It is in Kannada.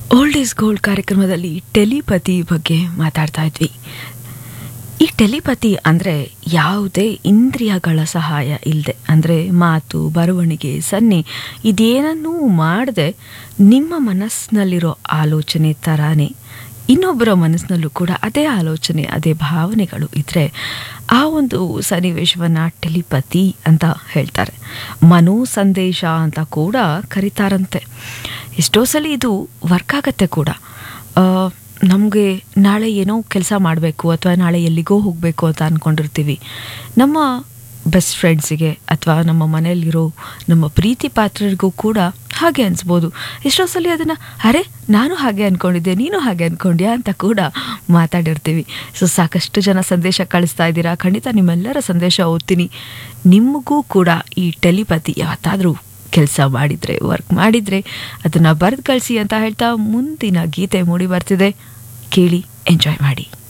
ಓಲ್ಡ್ ಈಸ್ ಗೋಲ್ಡ್ ಕಾರ್ಯಕ್ರಮದಲ್ಲಿ ಟೆಲಿಪತಿ ಬಗ್ಗೆ ಮಾತಾಡ್ತಾ ಇದ್ವಿ ಈ ಟೆಲಿಪತಿ ಅಂದರೆ ಯಾವುದೇ ಇಂದ್ರಿಯಗಳ ಸಹಾಯ ಇಲ್ಲದೆ ಅಂದರೆ ಮಾತು ಬರವಣಿಗೆ ಸನ್ನೆ ಇದೇನನ್ನೂ ಮಾಡದೆ ನಿಮ್ಮ ಮನಸ್ಸಿನಲ್ಲಿರೋ ಆಲೋಚನೆ ಥರಾನೇ ಇನ್ನೊಬ್ಬರ ಮನಸ್ಸಿನಲ್ಲೂ ಕೂಡ ಅದೇ ಆಲೋಚನೆ ಅದೇ ಭಾವನೆಗಳು ಇದ್ದರೆ ಆ ಒಂದು ಸನ್ನಿವೇಶವನ್ನು ಟೆಲಿಪತಿ ಅಂತ ಹೇಳ್ತಾರೆ ಮನೋ ಸಂದೇಶ ಅಂತ ಕೂಡ ಕರೀತಾರಂತೆ ಎಷ್ಟೋ ಸಲ ಇದು ವರ್ಕ್ ಆಗತ್ತೆ ಕೂಡ ನಮಗೆ ನಾಳೆ ಏನೋ ಕೆಲಸ ಮಾಡಬೇಕು ಅಥವಾ ನಾಳೆ ಎಲ್ಲಿಗೋ ಹೋಗಬೇಕು ಅಂತ ಅಂದ್ಕೊಂಡಿರ್ತೀವಿ ನಮ್ಮ ಬೆಸ್ಟ್ ಫ್ರೆಂಡ್ಸಿಗೆ ಅಥವಾ ನಮ್ಮ ಮನೆಯಲ್ಲಿರೋ ನಮ್ಮ ಪ್ರೀತಿ ಪಾತ್ರರಿಗೂ ಕೂಡ ಹಾಗೆ ಅನಿಸ್ಬೋದು ಎಷ್ಟೋ ಸಲ ಅದನ್ನು ಅರೆ ನಾನು ಹಾಗೆ ಅಂದ್ಕೊಂಡಿದ್ದೆ ನೀನು ಹಾಗೆ ಅಂದ್ಕೊಂಡ್ಯಾ ಅಂತ ಕೂಡ ಮಾತಾಡಿರ್ತೀವಿ ಸೊ ಸಾಕಷ್ಟು ಜನ ಸಂದೇಶ ಕಳಿಸ್ತಾ ಇದ್ದೀರಾ ಖಂಡಿತ ನಿಮ್ಮೆಲ್ಲರ ಸಂದೇಶ ಓದ್ತೀನಿ ನಿಮಗೂ ಕೂಡ ಈ ಟೆಲಿಪತಿ ಯಾವತ್ತಾದರೂ ಕೆಲಸ ಮಾಡಿದರೆ ವರ್ಕ್ ಮಾಡಿದರೆ ಅದನ್ನು ಬರೆದು ಕಳಿಸಿ ಅಂತ ಹೇಳ್ತಾ ಮುಂದಿನ ಗೀತೆ ಮೂಡಿ ಬರ್ತಿದೆ ಕೇಳಿ ಎಂಜಾಯ್ ಮಾಡಿ